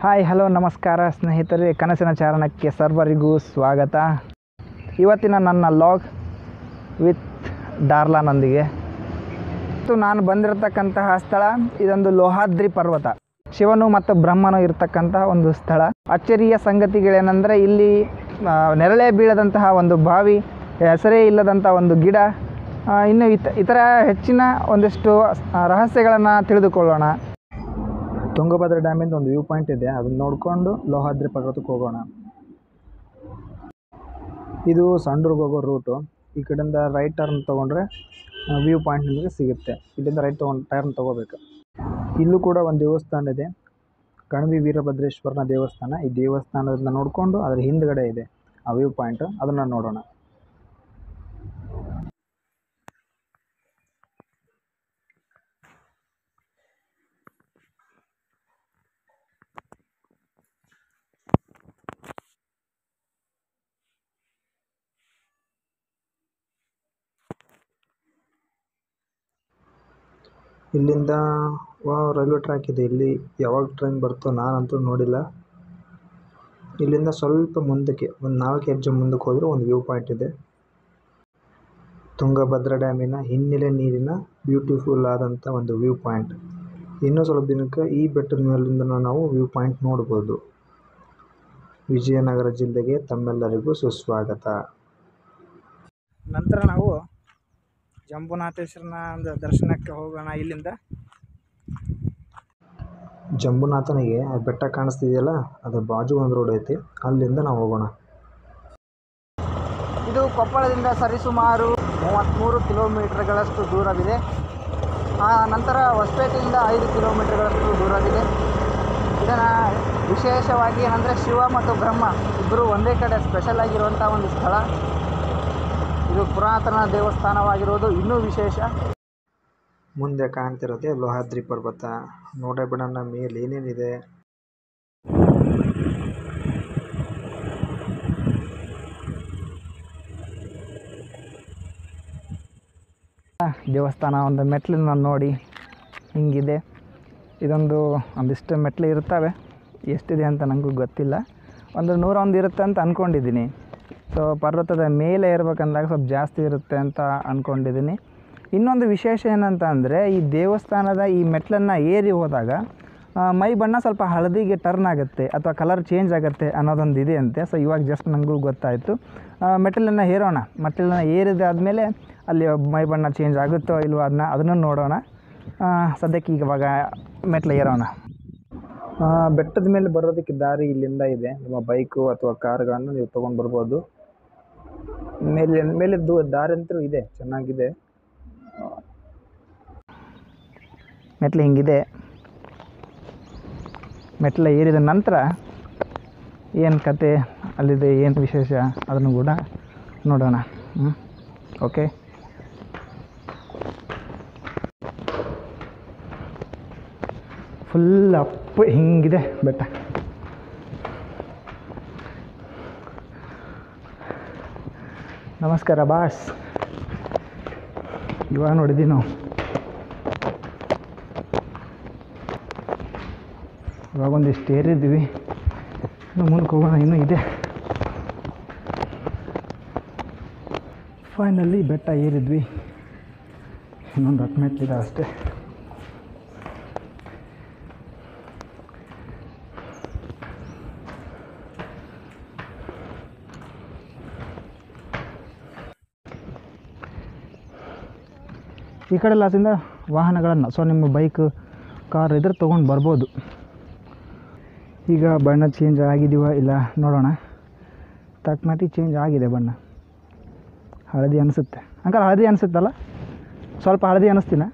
Hi hello ನಮಸ್ಕಾರ ಸ್ನೇಹಿತರೆ ಕನಸಿನ ಚಾರಣಕ್ಕೆ ಸರ್ವರಿಗೂ ಸ್ವಾಗತ ಇವತ್ತಿನ ನನ್ನ ಲಾಗ್ ವಿತ್ ಡಾರ್ಲಾನೊಂದಿಗೆ ಮತ್ತು ನಾನು ಬಂದಿರತಕ್ಕಂತಹ ಸ್ಥಳ ಇದೊಂದು ಲೋಹಾದ್ರಿ ಪರ್ವತ ಶಿವನು ಮತ್ತು ಬ್ರಹ್ಮನು ಇರತಕ್ಕಂತಹ ಒಂದು ಸ್ಥಳ ಅಚ್ಚರಿಯ ಸಂಗತಿಗಳೇನೆಂದರೆ ಇಲ್ಲಿ ಆ, ನೆರಳೇ ಬೀಳದಂತಹ ಒಂದು ಬಾವಿ ಹೆಸರೇ ಇಲ್ಲದಂಥ ಒಂದು ಗಿಡ ಆ, ಇನ್ನು ಇತ ಇತರ ಹೆಚ್ಚಿನ ಒಂದಿಷ್ಟು ರಹಸ್ಯಗಳನ್ನು ತಿಳಿದುಕೊಳ್ಳೋಣ ತುಂಗಭದ್ರಾ ಡ್ಯಾಮಿಂದ ಒಂದು ವ್ಯೂ ಪಾಯಿಂಟ್ ಇದೆ ಅದನ್ನ ನೋಡಿಕೊಂಡು ಲೋಹಾದ್ರಿ ಪರ್ವತಕ್ಕೆ ಹೋಗೋಣ ಇದು ಸಂಡೂರ್ಗೆ ಹೋಗೋ ರೂಟು ಈ ಕಡೆಯಿಂದ ರೈಟ್ ಟರ್ನ್ ತೊಗೊಂಡ್ರೆ ವ್ಯೂ ಪಾಯಿಂಟ್ ನಿಮಗೆ ಸಿಗುತ್ತೆ ಇಲ್ಲಿಂದ ರೈಟ್ ತೊಗೊಂಡು ಟರ್ನ್ ತೊಗೋಬೇಕು ಇಲ್ಲೂ ಕೂಡ ಒಂದು ದೇವಸ್ಥಾನ ಇದೆ ಕಣವಿ ವೀರಭದ್ರೇಶ್ವರನ ದೇವಸ್ಥಾನ ಈ ದೇವಸ್ಥಾನದಿಂದ ನೋಡಿಕೊಂಡು ಅದರ ಹಿಂದ್ಗಡೆ ಇದೆ ಆ ವ್ಯೂ ಪಾಯಿಂಟ್ ಅದನ್ನು ನೋಡೋಣ ಇಲ್ಲಿಂದ ವಾ ರೈಲ್ವೆ ಟ್ರ್ಯಾಕ್ ಇದೆ ಇಲ್ಲಿ ಯಾವಾಗ ಟ್ರೈನ್ ಬರುತ್ತೋ ನಾನಂತೂ ನೋಡಿಲ್ಲ ಇಲ್ಲಿಂದ ಸ್ವಲ್ಪ ಮುಂದಕ್ಕೆ ಒಂದು ನಾಲ್ಕು ಹೆಜ್ಜೆ ಮುಂದಕ್ಕೆ ಹೋದರೆ ಒಂದು ವ್ಯೂ ಪಾಯಿಂಟ್ ಇದೆ ತುಂಗಭದ್ರಾ ಡ್ಯಾಮಿನ ಹಿನ್ನೆಲೆ ನೀರಿನ ಬ್ಯೂಟಿಫುಲ್ ಆದಂಥ ಒಂದು ವ್ಯೂ ಪಾಯಿಂಟ್ ಇನ್ನೂ ಸ್ವಲ್ಪ ದಿನಕ್ಕೆ ಈ ಬೆಟ್ಟದ ಮೇಲಿಂದ ನಾವು ವ್ಯೂ ಪಾಯಿಂಟ್ ನೋಡ್ಬೋದು ವಿಜಯನಗರ ಜಿಲ್ಲೆಗೆ ತಮ್ಮೆಲ್ಲರಿಗೂ ಸುಸ್ವಾಗತ ನಂತರ ನಾವು ಜಂಬುನಾಥೇಶ್ವರನ ಒಂದು ದರ್ಶನಕ್ಕೆ ಹೋಗೋಣ ಇಲ್ಲಿಂದ ಜಂಬುನಾಥನಿಗೆ ಆ ಬೆಟ್ಟ ಕಾಣಿಸ್ತಿದೆಯಲ್ಲ ಅದ್ರ ಬಾಜು ಒಂದು ರೋಡ್ ಐತಿ ಅಲ್ಲಿಂದ ನಾವು ಹೋಗೋಣ ಇದು ಕೊಪ್ಪಳದಿಂದ ಸರಿಸುಮಾರು ಮೂವತ್ತ್ಮೂರು ಕಿಲೋಮೀಟರ್ಗಳಷ್ಟು ದೂರವಿದೆ ಆ ನಂತರ ಹೊಸಪೇಟೆಯಿಂದ ಐದು ಕಿಲೋಮೀಟರ್ಗಳಷ್ಟು ದೂರವಿದೆ ಇದನ್ನು ವಿಶೇಷವಾಗಿ ಏನಂದರೆ ಶಿವ ಮತ್ತು ಬ್ರಹ್ಮ ಇಬ್ಬರು ಒಂದೇ ಕಡೆ ಸ್ಪೆಷಲ್ ಆಗಿರುವಂಥ ಒಂದು ಸ್ಥಳ ಇದು ಪುರಾತನ ದೇವಸ್ಥಾನವಾಗಿರೋದು ಇನ್ನೂ ವಿಶೇಷ ಮುಂದೆ ಕಾಣ್ತಿರೋದೆ ಲೋಹಾದ್ರಿ ಪರ್ವತ ನೋಡೇ ಬಿಡೋಣ ಮೇಲೆ ಏನೇನಿದೆ ದೇವಸ್ಥಾನ ಒಂದು ಮೆಟ್ಲನ್ನ ನೋಡಿ ಹಿಂಗಿದೆ ಇದೊಂದು ಒಂದಿಷ್ಟು ಮೆಟ್ಲು ಇರ್ತವೆ ಎಷ್ಟಿದೆ ಅಂತ ನನಗೂ ಗೊತ್ತಿಲ್ಲ ಒಂದು ನೂರೊಂದು ಇರುತ್ತೆ ಅಂತ ಅಂದ್ಕೊಂಡಿದ್ದೀನಿ ಸೊ ಪರ್ವತದ ಮೇಲೆ ಇರ್ಬೇಕಂದಾಗ ಸ್ವಲ್ಪ ಜಾಸ್ತಿ ಇರುತ್ತೆ ಅಂತ ಅಂದ್ಕೊಂಡಿದ್ದೀನಿ ಇನ್ನೊಂದು ವಿಶೇಷ ಏನಂತ ಅಂದರೆ ಈ ದೇವಸ್ಥಾನದ ಈ ಮೆಟ್ಲನ್ನು ಏರಿ ಹೋದಾಗ ಆ, ಮೈ ಬಣ್ಣ ಸ್ವಲ್ಪ ಹಳದಿಗೆ ಟರ್ನ್ ಆಗುತ್ತೆ ಅಥವಾ ಕಲರ್ ಚೇಂಜ್ ಆಗುತ್ತೆ ಅನ್ನೋದೊಂದು ಇದೆ ಅಂತೆ ಸೊ ಇವಾಗ ಜಸ್ಟ್ ನನಗೂ ಗೊತ್ತಾಯಿತು ಮೆಟ್ಲನ್ನು ಏರೋಣ ಮೆಟ್ಲನ್ನು ಏರಿದಾದ್ಮೇಲೆ ಅಲ್ಲಿ ಮೈ ಬಣ್ಣ ಚೇಂಜ್ ಆಗುತ್ತೋ ಇಲ್ವೋ ಅದನ್ನ ಅದನ್ನು ನೋಡೋಣ ಆ, ಸದ್ಯಕ್ಕೆ ಈಗ ಇವಾಗ ಮೆಟ್ಲು ಏರೋಣ ಆ, ಬೆಟ್ಟದ ಮೇಲೆ ಬರೋದಕ್ಕೆ ದಾರಿ ಇಲ್ಲಿಂದ ಇದೆ ನಿಮ್ಮ ಬೈಕು ಅಥವಾ ಕಾರ್ಗಳನ್ನು ನೀವು ತೊಗೊಂಡು ಬರ್ಬೋದು ಮೇಲೆ ಮೇಲಿದ್ದು ದಾರಿ ಅಂತೂ ಇದೆ ಚೆನ್ನಾಗಿದೆ ಮೆಟ್ಲು ಹಿಂಗಿದೆ ಮೆಟ್ಲ ಏರಿದ ನಂತರ ಏನು ಕತೆ ಅಲ್ಲಿದೆ ಏನು ವಿಶೇಷ ಅದನ್ನು ಕೂಡ ನೋಡೋಣ ಹ್ಞೂ ಓಕೆ ಫುಲ್ ಅಪ್ ಹಿಂಗಿದೆ ಬೆಟ್ಟ ನಮಸ್ಕಾರ ಬಾಸ್ ಇವಾಗ ನೋಡಿದ್ದೀವಿ ನಾವು ಇವಾಗ ಒಂದಿಷ್ಟು ಏರಿದ್ವಿ ಇನ್ನು ಮುಂದಕ್ಕೆ ಹೋಗೋಣ ಇನ್ನೂ ಇದೆ ಫೈನಲಿ ಬೆಟ್ಟ ಏರಿದ್ವಿ ಇನ್ನೊಂದು ಹತ್ತು ಮೆಟ್ಲಿದೆ ಅಷ್ಟೇ ಈ ಕಡೆ ಲಾಸಿಂದ ವಾಹನಗಳನ್ನು ಸೊ ನಿಮ್ಮ ಬೈಕ್ ಕಾರ್ ಇದ್ರೆ ತೊಗೊಂಡು ಬರ್ಬೋದು ಈಗ ಬಣ್ಣ ಚೇಂಜ್ ಆಗಿದೀವ ಇಲ್ಲ ನೋಡೋಣ ತಕ್ಕಮಟ್ಟಿ ಚೇಂಜ್ ಆಗಿದೆ ಬಣ್ಣ ಹಳದಿ ಅನಿಸುತ್ತೆ ಅಂಕಲ್ ಹಳದಿ ಅನಿಸುತ್ತಲ್ಲ ಸ್ವಲ್ಪ ಹಳದಿ ಅನ್ನಿಸ್ತೀನ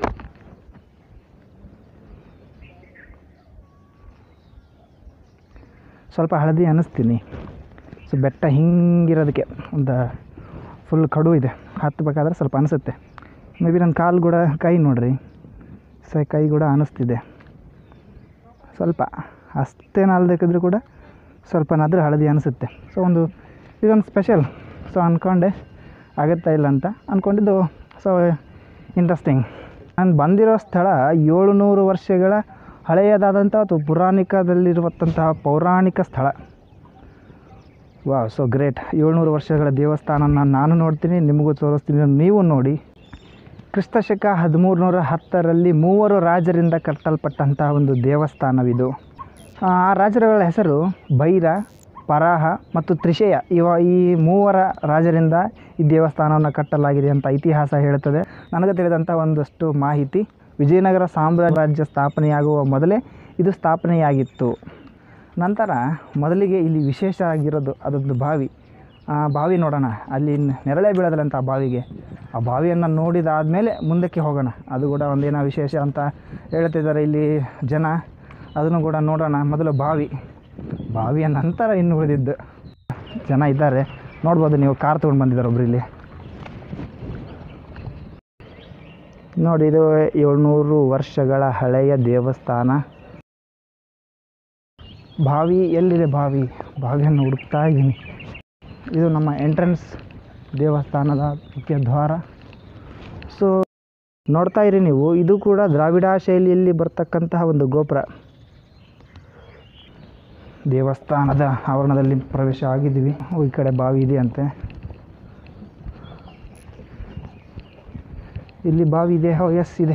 ಸ್ವಲ್ಪ ಹಳದಿ ಅನ್ನಿಸ್ತೀನಿ ಸೊ ಬೆಟ್ಟ ಹಿಂಗಿರೋದಕ್ಕೆ ಒಂದು ಫುಲ್ ಕಡು ಇದೆ ಹತ್ತಬೇಕಾದ್ರೆ ಸ್ವಲ್ಪ ಅನಿಸುತ್ತೆ ಮೇ ಬಿ ನನ್ನ ಕಾಲು ಕೂಡ ಕೈ ನೋಡ್ರಿ ಸೊ ಕೈ ಕೂಡ ಅನ್ನಿಸ್ತಿದೆ ಸ್ವಲ್ಪ ಅಷ್ಟೇನು ಅಲ್ದಕ್ಕಿದ್ರೂ ಕೂಡ ಸ್ವಲ್ಪನಾದರೂ ಹಳದಿ ಅನಿಸುತ್ತೆ ಸೊ ಒಂದು ಇದೊಂದು ಸ್ಪೆಷಲ್ ಸೊ ಅಂದ್ಕೊಂಡೆ ಆಗುತ್ತಾ ಇಲ್ಲ ಅಂತ ಅಂದ್ಕೊಂಡಿದ್ದು ಸೊ ಇಂಟ್ರೆಸ್ಟಿಂಗ್ ನಾನು ಬಂದಿರೋ ಸ್ಥಳ ಏಳುನೂರು ವರ್ಷಗಳ ಹಳೆಯದಾದಂಥ ಅಥವಾ ಪುರಾಣಿಕದಲ್ಲಿರುವಂತಹ ಪೌರಾಣಿಕ ಸ್ಥಳ ವಾ ಸೊ ಗ್ರೇಟ್ ಏಳ್ನೂರು ವರ್ಷಗಳ ದೇವಸ್ಥಾನನ ನಾನು ನೋಡ್ತೀನಿ ನಿಮಗೂ ತೋರಿಸ್ತೀನಿ ನೀವು ನೋಡಿ ಕ್ರಿಸ್ತಶಕ ಹದಿಮೂರುನೂರ ಹತ್ತರಲ್ಲಿ ಮೂವರು ರಾಜರಿಂದ ಕಟ್ಟಲ್ಪಟ್ಟಂತಹ ಒಂದು ದೇವಸ್ಥಾನವಿದು ಆ ರಾಜರುಗಳ ಹೆಸರು ಭೈರ ಪರಾಹ ಮತ್ತು ತ್ರಿಷೇಯ ಇವ ಈ ಮೂವರ ರಾಜರಿಂದ ಈ ದೇವಸ್ಥಾನವನ್ನು ಕಟ್ಟಲಾಗಿದೆ ಅಂತ ಇತಿಹಾಸ ಹೇಳುತ್ತದೆ ನನಗೆ ತಿಳಿದಂಥ ಒಂದಷ್ಟು ಮಾಹಿತಿ ವಿಜಯನಗರ ಸಾಮ್ರಾಜ್ಯ ಸ್ಥಾಪನೆಯಾಗುವ ಮೊದಲೇ ಇದು ಸ್ಥಾಪನೆಯಾಗಿತ್ತು ನಂತರ ಮೊದಲಿಗೆ ಇಲ್ಲಿ ವಿಶೇಷ ಆಗಿರೋದು ಅದೊಂದು ಬಾವಿ ಆ ಬಾವಿ ನೋಡೋಣ ಅಲ್ಲಿ ನೆರಳೆ ಬೀಳೋದಿಲ್ಲಂತ ಆ ಬಾವಿಗೆ ಆ ಬಾವಿಯನ್ನು ನೋಡಿದಾದಮೇಲೆ ಮುಂದಕ್ಕೆ ಹೋಗೋಣ ಅದು ಕೂಡ ಒಂದೇನೋ ವಿಶೇಷ ಅಂತ ಹೇಳ್ತಿದ್ದಾರೆ ಇಲ್ಲಿ ಜನ ಅದನ್ನು ಕೂಡ ನೋಡೋಣ ಮೊದಲು ಬಾವಿ ಬಾವಿಯ ನಂತರ ಇನ್ನು ಉಳಿದಿದ್ದು ಜನ ಇದ್ದಾರೆ ನೋಡ್ಬೋದು ನೀವು ಕಾರ್ ತೊಗೊಂಡು ಬಂದಿದ್ದಾರೆ ಒಬ್ರು ಇಲ್ಲಿ ನೋಡಿ ಇದು ಏಳ್ನೂರು ವರ್ಷಗಳ ಹಳೆಯ ದೇವಸ್ಥಾನ ಬಾವಿ ಎಲ್ಲಿದೆ ಬಾವಿ ಬಾವಿಯನ್ನು ಹುಡುಕ್ತಾ ಇದ್ದೀನಿ ಇದು ನಮ್ಮ ಎಂಟ್ರೆನ್ಸ್ ದೇವಸ್ಥಾನದ ಮುಖ್ಯ ದ್ವಾರ ಸೊ ನೋಡ್ತಾ ಇರಿ ನೀವು ಇದು ಕೂಡ ದ್ರಾವಿಡ ಶೈಲಿಯಲ್ಲಿ ಬರ್ತಕ್ಕಂತಹ ಒಂದು ಗೋಪುರ ದೇವಸ್ಥಾನದ ಆವರಣದಲ್ಲಿ ಪ್ರವೇಶ ಆಗಿದ್ದೀವಿ ಓ, ಈ ಕಡೆ ಬಾವಿ ಇದೆ ಅಂತೆ ಇಲ್ಲಿ ಬಾವಿ ಇದೆ ಹೋ ಎಸ್ ಇದೆ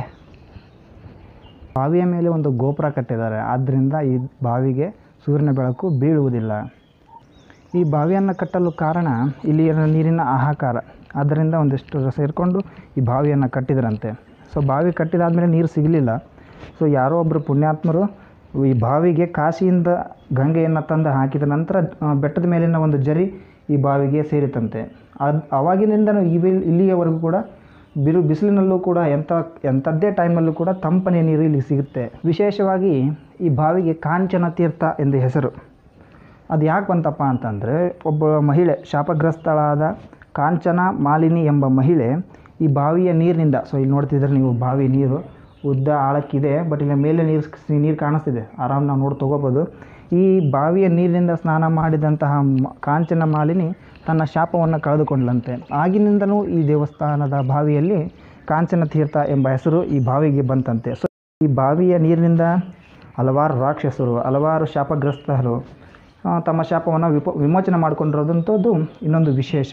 ಬಾವಿಯ ಮೇಲೆ ಒಂದು ಗೋಪುರ ಕಟ್ಟಿದ್ದಾರೆ ಆದ್ದರಿಂದ ಈ ಬಾವಿಗೆ ಸೂರ್ಯನ ಬೆಳಕು ಬೀಳುವುದಿಲ್ಲ ಈ ಬಾವಿಯನ್ನು ಕಟ್ಟಲು ಕಾರಣ ಇಲ್ಲಿಯ ನೀರಿನ ಹಾಹಾಕಾರ ಆದ್ದರಿಂದ ಒಂದಿಷ್ಟು ಸೇರಿಕೊಂಡು ಈ ಬಾವಿಯನ್ನು ಕಟ್ಟಿದ್ರಂತೆ ಸೊ ಬಾವಿ ಕಟ್ಟಿದಾದ್ಮೇಲೆ ನೀರು ಸಿಗಲಿಲ್ಲ ಸೊ ಯಾರೋ ಒಬ್ಬರು ಪುಣ್ಯಾತ್ಮರು ಈ ಬಾವಿಗೆ ಕಾಶಿಯಿಂದ ಗಂಗೆಯನ್ನು ತಂದು ಹಾಕಿದ ನಂತರ ಆ, ಬೆಟ್ಟದ ಮೇಲಿನ ಒಂದು ಜರಿ ಈ ಬಾವಿಗೆ ಸೇರಿತಂತೆ ಅದು ಅವಾಗಿನಿಂದನೂ ಇವಿ ಇಲ್ಲಿಯವರೆಗೂ ಕೂಡ ಬಿರು ಬಿಸಿಲಿನಲ್ಲೂ ಕೂಡ ಎಂಥ ಎಂಥದ್ದೇ ಟೈಮಲ್ಲೂ ಕೂಡ ತಂಪನೆ ನೀರು ಇಲ್ಲಿ ಸಿಗುತ್ತೆ ವಿಶೇಷವಾಗಿ ಈ ಬಾವಿಗೆ ಕಾಂಚನ ತೀರ್ಥ ಎಂದು ಹೆಸರು ಅದು ಯಾಕೆ ಬಂತಪ್ಪ ಅಂತಂದರೆ ಒಬ್ಬ ಮಹಿಳೆ ಶಾಪಗ್ರಸ್ತಳಾದ ಕಾಂಚನ ಮಾಲಿನಿ ಎಂಬ ಮಹಿಳೆ ಈ ಬಾವಿಯ ನೀರಿನಿಂದ ಸೊ ಇಲ್ಲಿ ನೋಡ್ತಿದ್ರೆ ನೀವು ಬಾವಿ ನೀರು ಉದ್ದ ಆಳಕ್ಕಿದೆ ಬಟ್ ಇಲ್ಲಿ ಮೇಲೆ ನೀರು ನೀರು ಕಾಣಿಸ್ತಿದೆ ಆರಾಮ್ ನಾವು ನೋಡಿ ತೊಗೋಬೋದು ಈ ಬಾವಿಯ ನೀರಿನಿಂದ ಸ್ನಾನ ಮಾಡಿದಂತಹ ಮ- ಕಾಂಚನ ಮಾಲಿನಿ ತನ್ನ ಶಾಪವನ್ನು ಕಳೆದುಕೊಂಡ್ಲಂತೆ ಆಗಿನಿಂದಲೂ ಈ ದೇವಸ್ಥಾನದ ಬಾವಿಯಲ್ಲಿ ಕಾಂಚನ ತೀರ್ಥ ಎಂಬ ಹೆಸರು ಈ ಬಾವಿಗೆ ಬಂತಂತೆ ಸೊ ಈ ಬಾವಿಯ ನೀರಿನಿಂದ ಹಲವಾರು ರಾಕ್ಷಸರು ಹಲವಾರು ಶಾಪಗ್ರಸ್ತರು ಆ, ತಮ್ಮ ಶಾಪವನ್ನು ವಿಪ ವಿಮೋಚನೆ ಮಾಡಿಕೊಂಡಿರೋದಂಥದ್ದು ಇನ್ನೊಂದು ವಿಶೇಷ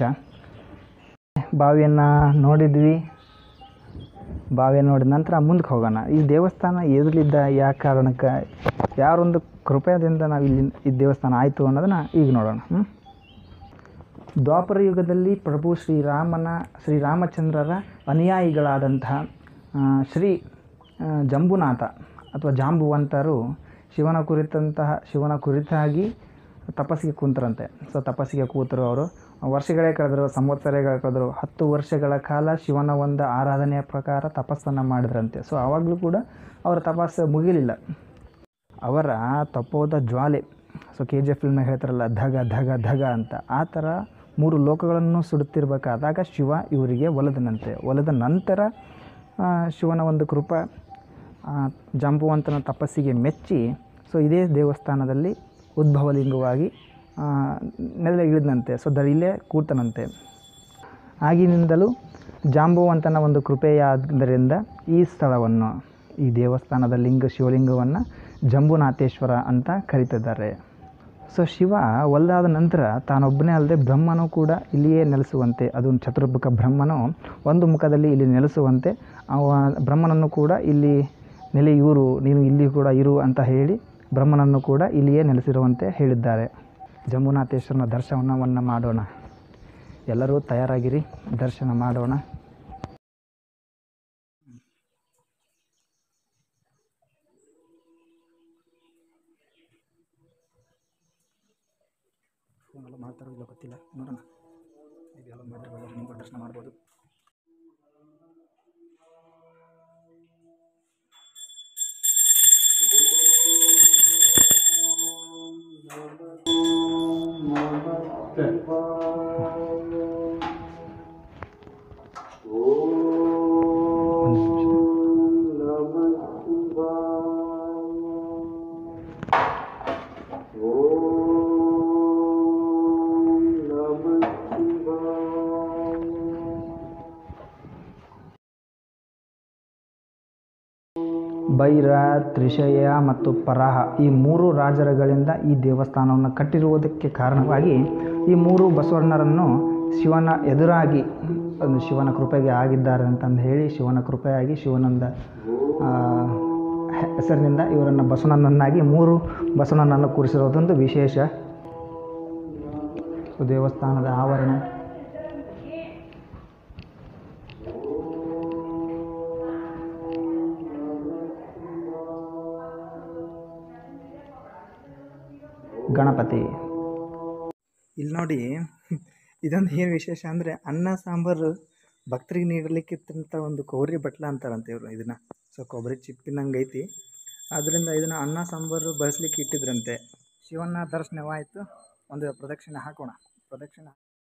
ಬಾವಿಯನ್ನು ನೋಡಿದ್ವಿ ಬಾವಿಯನ್ನು ನೋಡಿದ ನಂತರ ಮುಂದಕ್ಕೆ ಹೋಗೋಣ ಈ ದೇವಸ್ಥಾನ ಎದುರಿದ್ದ ಯಾವ ಕಾರಣಕ್ಕೆ ಯಾರೊಂದು ಕೃಪೆಯಿಂದ ನಾವು ಇಲ್ಲಿ ಈ ದೇವಸ್ಥಾನ ಆಯಿತು ಅನ್ನೋದನ್ನು ಈಗ ನೋಡೋಣ ಹ್ಮ್? ದ್ವಾಪರ ಯುಗದಲ್ಲಿ ಪ್ರಭು ಶ್ರೀರಾಮನ ಶ್ರೀರಾಮಚಂದ್ರರ ಅನುಯಾಯಿಗಳಾದಂತಹ ಆ, ಶ್ರೀ ಆ, ಜಂಬುನಾಥ ಅಥವಾ ಜಾಂಬುವಂತರು ಶಿವನ ಕುರಿತಂತಹ ಶಿವನ ಕುರಿತಾಗಿ ತಪಸ್ಸಿಗೆ ಕೂತರಂತೆ ಸೊ ತಪಸ್ಸಿಗೆ ಕೂತರು ಅವರು ವರ್ಷಗಳೇ ಕಳೆದರು ಸಂವತ್ಸರಗಳೇ ಕಳೆದರು ಹತ್ತು ವರ್ಷಗಳ ಕಾಲ ಶಿವನ ಒಂದು ಆರಾಧನೆಯ ಪ್ರಕಾರ ತಪಸ್ಸನ್ನು ಮಾಡಿದ್ರಂತೆ ಸೊ ಆವಾಗಲೂ ಕೂಡ ಅವರ ತಪಸ್ಸು ಮುಗಿಲಿಲ್ಲ ಅವರ ತಪೋದ ಜ್ವಾಲೆ ಸೊ ಕೆ ಜಿ ಎಫ್ ಫಿಲ್ಮ್ನಾಗ ಹೇಳ್ತಾರಲ್ಲ ಧಗ ಧಗ ಧಗ ಅಂತ ಆ ಥರ ಮೂರು ಲೋಕಗಳನ್ನು ಸುಡುತ್ತಿರಬೇಕಾದಾಗ ಶಿವ ಇವರಿಗೆ ಒಲಿದನಂತೆ ಒಲಿದ ನಂತರ ಆ, ಶಿವನ ಒಂದು ಕೃಪ ಆ, ಜಾಂಬುವಂತನ ತಪಸ್ಸಿಗೆ ಮೆಚ್ಚಿ ಸೊ ಇದೇ ದೇವಸ್ಥಾನದಲ್ಲಿ ಉದ್ಭವಲಿಂಗವಾಗಿ ಆ, ನೆಲೆ ಇಳಿದನಂತೆ ಸೊ ದ ಇಲ್ಲೇ ಕೂತನಂತೆ ಆಗಿನಿಂದಲೂ ಜಾಂಬುವಂತನ ಒಂದು ಕೃಪೆಯಾದ್ದರಿಂದ ಈ ಸ್ಥಳವನ್ನು ಈ ದೇವಸ್ಥಾನದ ಲಿಂಗ ಶಿವಲಿಂಗವನ್ನು ಜಂಬುನಾಥೇಶ್ವರ ಅಂತ ಕರೀತಿದ್ದಾರೆ ಸೊ ಶಿವ ಒಲ್ದಾದ ನಂತರ ತಾನೊಬ್ಬನೇ ಅಲ್ಲದೆ ಬ್ರಹ್ಮನು ಕೂಡ ಇಲ್ಲಿಯೇ ನೆಲೆಸುವಂತೆ ಅದು ಚತುರ್ಮುಖ ಬ್ರಹ್ಮನು ಒಂದು ಮುಖದಲ್ಲಿ ಇಲ್ಲಿ ನೆಲೆಸುವಂತೆ ಅವ ಬ್ರಹ್ಮನನ್ನು ಕೂಡ ಇಲ್ಲಿ ನೆಲೆಯೂರು ನೀನು ಇಲ್ಲಿ ಕೂಡ ಇರು ಅಂತ ಹೇಳಿ ಬ್ರಹ್ಮನನ್ನು ಕೂಡ ಇಲ್ಲಿಯೇ ನೆಲೆಸಿರುವಂತೆ ಹೇಳಿದ್ದಾರೆ ಜಂಬುನಾಥೇಶ್ವರನ ದರ್ಶನವನ್ನು ಮಾಡೋಣ ಎಲ್ಲರೂ ತಯಾರಾಗಿರಿ ದರ್ಶನ ಮಾಡೋಣ ಫೋನೆಲ್ಲ ಮಾಡ್ತಾರೋ ಇಲ್ಲ ಗೊತ್ತಿಲ್ಲ ನೋಡೋಣ ಇದು ಎಲ್ಲ ಮಾಡಿರ್ಬೋದು ನೀವು ದರ್ಶನ ಮಾಡ್ಬೋದು ಒಂದು ನಿಮಿಷ ಬೈರ ತ್ರಿಶಯ ಮತ್ತು ಪರಾಹ ಈ ಮೂರು ರಾಜರುಗಳಿಂದ ಈ ದೇವಸ್ಥಾನವನ್ನು ಕಟ್ಟಿರುವುದಕ್ಕೆ ಕಾರಣವಾಗಿ ಈ ಮೂರು ಬಸವಣ್ಣರನ್ನು ಶಿವನ ಎದುರಾಗಿ ಒಂದು ಶಿವನ ಕೃಪೆಗೆ ಆಗಿದ್ದಾರೆ ಅಂತಂದು ಹೇಳಿ ಶಿವನ ಕೃಪೆಯಾಗಿ ಶಿವನಂದ ಆ, ಹೆಸರಿನಿಂದ ಇವರನ್ನು ಬಸವಣ್ಣನನ್ನಾಗಿ ಮೂರು ಬಸವಣ್ಣನನ್ನು ಕೂರಿಸಿರೋದೊಂದು ವಿಶೇಷ ದೇವಸ್ಥಾನದ ಆವರಣ ಗಣಪತಿ ಇಲ್ಲಿ ನೋಡಿ ಇದೊಂದು ಏನು ವಿಶೇಷ ಅಂದರೆ ಅನ್ನ ಸಾಂಬಾರು ಭಕ್ತರಿಗೆ ನೀಡಲಿಕ್ಕಿತ್ತಂತ ಒಂದು ಕೊಬ್ಬರಿ ಬಟ್ಲ ಅಂತಾರಂತೆ ಇವರು ಇದನ್ನು ಸೊ ಕೊಬ್ಬರಿ ಚಿಪ್ಪಿನಂಗೆ ಐತಿ ಅದರಿಂದ ಇದನ್ನು ಅನ್ನ ಸಾಂಬಾರು ಬಳಸ್ಲಿಕ್ಕೆ ಇಟ್ಟಿದ್ರಂತೆ ಶಿವನ ದರ್ಶನವಾಯಿತು ಒಂದು ಪ್ರದಕ್ಷಿಣೆ ಹಾಕೋಣ ಪ್ರದಕ್ಷಿಣೆ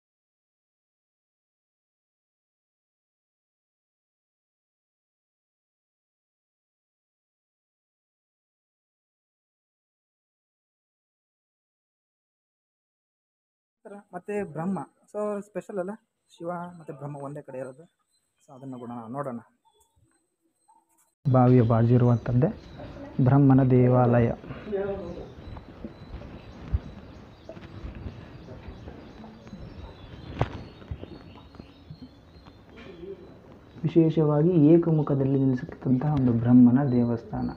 ಮತ್ತು ಬ್ರಹ್ಮ ಸೊ ಸ್ಪೆಷಲ್ ಅಲ್ಲ ಶಿವ ಮತ್ತು ಬ್ರಹ್ಮ ಒಂದೇ ಕಡೆ ಇರೋದು ಸೊ ಅದನ್ನು ಕೂಡ ನೋಡೋಣ ಬಾವಿಯ ಬಾಜು ಇರುವಂಥದ್ದೇ ಬ್ರಹ್ಮನ ದೇವಾಲಯ ವಿಶೇಷವಾಗಿ ಏಕಮುಖದಲ್ಲಿ ನಿಲ್ಲಿಸತಕ್ಕಂತಹ ಒಂದು ಬ್ರಹ್ಮನ ದೇವಸ್ಥಾನ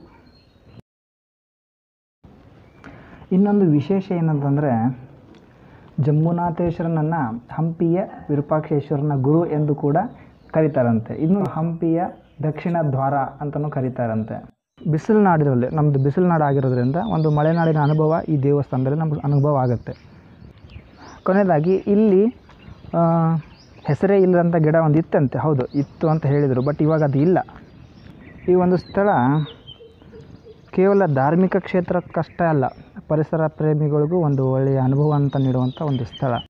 ಇನ್ನೊಂದು ವಿಶೇಷ ಏನಂತಂದರೆ ಜಂಬುನಾಥೇಶ್ವರನನ್ನು ಹಂಪಿಯ ವಿರೂಪಾಕ್ಷೇಶ್ವರನ ಗುರು ಎಂದು ಕೂಡ ಕರೀತಾರಂತೆ ಇನ್ನು ಹಂಪಿಯ ದಕ್ಷಿಣ ದ್ವಾರ ಅಂತಲೂ ಕರೀತಾರಂತೆ ಬಿಸಿಲು ನಾಡಿನಲ್ಲಿ ನಮ್ಮದು ಬಿಸಿಲು ನಾಡು ಆಗಿರೋದ್ರಿಂದ ಒಂದು ಮಲೆನಾಡಿನ ಅನುಭವ ಈ ದೇವಸ್ಥಾನದಲ್ಲಿ ನಮ್ಗೆ ಅನುಭವ ಆಗುತ್ತೆ ಕೊನೆಯದಾಗಿ ಇಲ್ಲಿ ಆ, ಹೆಸರೇ ಇಲ್ಲದಂಥ ಗಿಡ ಒಂದು ಇತ್ತಂತೆ ಹೌದು ಇತ್ತು ಅಂತ ಹೇಳಿದರು ಬಟ್ ಇವಾಗ ಅದು ಇಲ್ಲ ಈ ಒಂದು ಸ್ಥಳ ಕೇವಲ ಧಾರ್ಮಿಕ ಕ್ಷೇತ್ರಕ್ಕಷ್ಟೇ ಅಲ್ಲ ಪರಿಸರ ಪ್ರೇಮಿಗಳಿಗೂ ಒಂದು ಒಳ್ಳೆಯ ಅನುಭವ ಅಂತ ನೀಡುವಂಥ ಒಂದು ಸ್ಥಳ